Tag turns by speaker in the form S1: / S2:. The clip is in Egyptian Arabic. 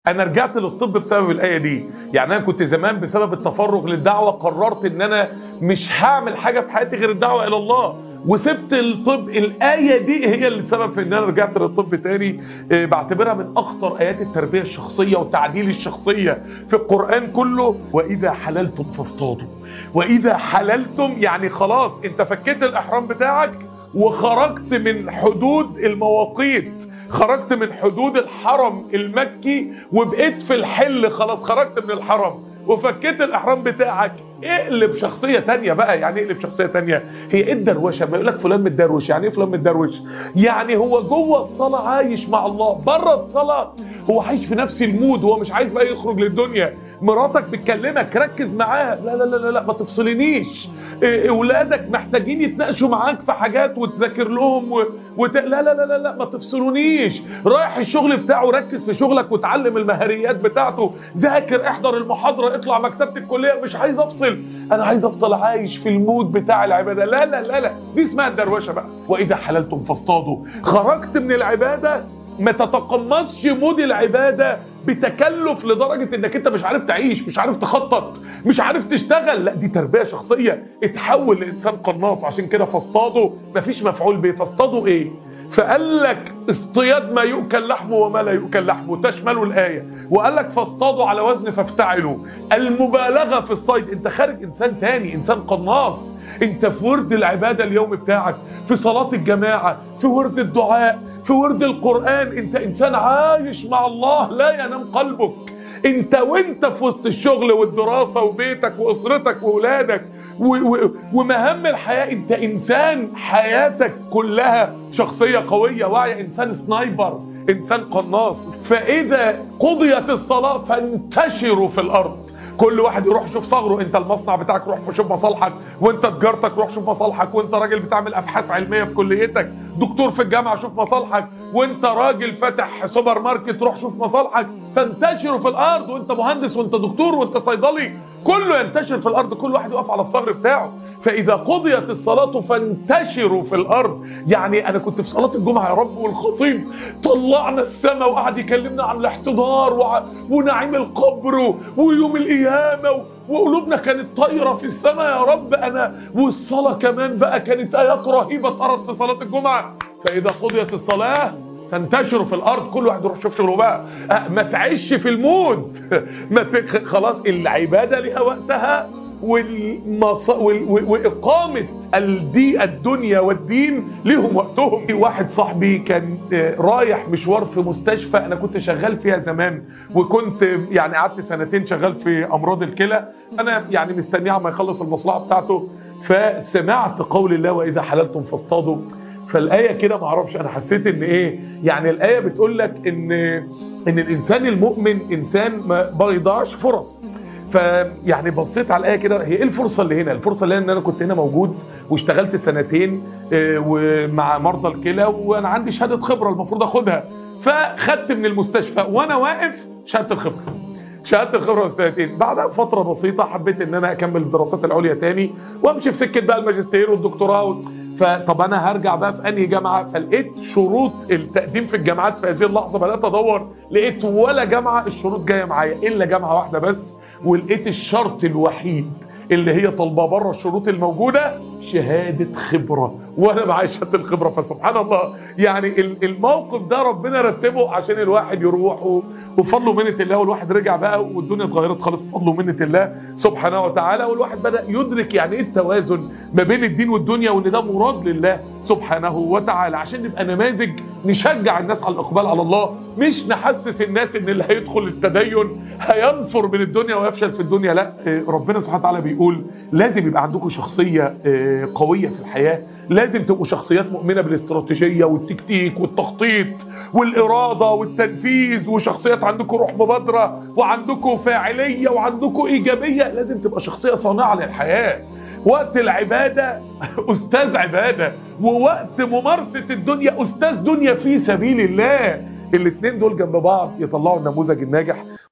S1: انا رجعت للطب بسبب الايه دي يعني انا كنت زمان بسبب التفرغ للدعوه قررت ان انا مش هعمل حاجه في حياتي غير الدعوه الى الله وسبت الطب الآية دي هي اللي سبب في ان انا رجعت للطب تاني آه، بعتبرها من اخطر ايات التربية الشخصية وتعديل الشخصية في القرآن كله واذا حللتم فاصطادوا واذا حللتم يعني خلاص انت فكيت الاحرام بتاعك وخرجت من حدود المواقيت خرجت من حدود الحرم المكي وبقيت في الحل خلاص خرجت من الحرم وفكيت الاحرام بتاعك اقلب شخصية تانية بقى يعني اقلب شخصية تانية هي ايه الدروشة ما يقول لك فلان متدروش يعني ايه فلان متدروش يعني هو جوه الصلاة عايش مع الله بره الصلاة هو عايش في نفس المود هو مش عايز بقى يخرج للدنيا مراتك بتكلمك ركز معاها لا لا لا لا, لا ما تفصلنيش إيه، اولادك محتاجين يتناقشوا معاك في حاجات وتذاكر لهم و... وت... لا لا لا لا لا ما تفصلونيش رايح الشغل بتاعه ركز في شغلك وتعلم المهاريات بتاعته ذاكر احضر المحاضرة اطلع مكتبة الكلية مش عايز افصل انا عايز افضل عايش في المود بتاع العبادة لا لا لا لا دي اسمها الدروشة بقى واذا حللتم فاصطادوا خرجت من العبادة ما تتقمصش مود العبادة بتكلف لدرجة انك انت مش عارف تعيش مش عارف تخطط مش عارف تشتغل لا دي تربية شخصية اتحول لانسان قناص عشان كده فاصطادوا مفيش مفعول به فاصطادوا ايه فقال لك اصطياد ما يؤكل لحمه وما لا يؤكل لحمه تشمله الآية وقال لك فاصطادوا على وزن فافتعلوا المبالغة في الصيد انت خارج انسان تاني انسان قناص انت في ورد العبادة اليوم بتاعك في صلاة الجماعة في ورد الدعاء في ورد القرآن انت انسان عايش مع الله لا ينام قلبك انت وانت في وسط الشغل والدراسة وبيتك واسرتك واولادك و و ومهام الحياة انت انسان حياتك كلها شخصية قوية واعية انسان سنايبر انسان قناص فاذا قضيت الصلاة فانتشروا في الارض كل واحد يروح يشوف صغره انت المصنع بتاعك روح شوف مصالحك وانت تجارتك روح شوف مصالحك وانت راجل بتعمل ابحاث علميه في كليتك دكتور في الجامعه شوف مصالحك وانت راجل فاتح سوبر ماركت روح شوف مصالحك فانتشروا في الارض وانت مهندس وانت دكتور وانت صيدلي كله ينتشر في الارض كل واحد يقف على الثغر بتاعه فاذا قضيت الصلاه فانتشروا في الارض يعني انا كنت في صلاه الجمعه يا رب والخطيب طلعنا السماء وقعد يكلمنا عن الاحتضار وع... ونعيم القبر ويوم القيامه و... وقلوبنا كانت طايره في السماء يا رب انا والصلاه كمان بقى كانت ايات رهيبه اتقرت في صلاه الجمعه فاذا قضيت الصلاه تنتشروا في الارض كل واحد يروح يشوف شغله بقى أه ما تعيش في المود ما ت... خلاص العباده لها وقتها والمص... وال... واقامه الدي الدنيا والدين ليهم وقتهم في واحد صاحبي كان رايح مشوار في مستشفى انا كنت شغال فيها زمان وكنت يعني قعدت سنتين شغال في امراض الكلى انا يعني مستنيه عما يخلص المصلحه بتاعته فسمعت قول الله واذا حللتم فاصطادوا فالايه كده ما اعرفش انا حسيت ان ايه يعني الايه بتقول لك ان ان الانسان المؤمن انسان ما بيضيعش فرص فيعني بصيت على الايه كده هي ايه الفرصه اللي هنا الفرصه اللي هنا ان انا كنت هنا موجود واشتغلت سنتين ومع مرضى الكلى وانا عندي شهاده خبره المفروض اخدها فخدت من المستشفى وانا واقف شهاده الخبره شهاده الخبره في سنتين بعدها بفتره بسيطه حبيت ان انا اكمل الدراسات العليا تاني وامشي في سكه بقى الماجستير والدكتوراه و... فطب انا هرجع بقى في انهي جامعه فلقيت شروط التقديم في الجامعات في هذه اللحظه بدات ادور لقيت ولا جامعه الشروط جايه معايا الا جامعه واحده بس ولقيت الشرط الوحيد اللي هي طالبه بره الشروط الموجوده شهاده خبره وانا معايا شهاده الخبره فسبحان الله يعني الموقف ده ربنا رتبه عشان الواحد يروح وفضله منه الله والواحد رجع بقى والدنيا اتغيرت خالص فضله منه الله سبحانه وتعالى والواحد بدا يدرك يعني ايه التوازن ما بين الدين والدنيا وان ده مراد لله سبحانه وتعالى عشان نبقى نماذج نشجع الناس على الاقبال على الله مش نحسس الناس ان اللي هيدخل التدين هينفر من الدنيا ويفشل في الدنيا لا ربنا سبحانه وتعالى بيقول لازم يبقى عندكم شخصيه قويه في الحياه لازم تبقوا شخصيات مؤمنة بالاستراتيجية والتكتيك والتخطيط والإرادة والتنفيذ وشخصيات عندكم روح مبادرة وعندكم فاعلية وعندكم إيجابية لازم تبقى شخصية صانعة للحياة وقت العبادة أستاذ عبادة ووقت ممارسة الدنيا أستاذ دنيا في سبيل الله الاثنين دول جنب بعض يطلعوا النموذج الناجح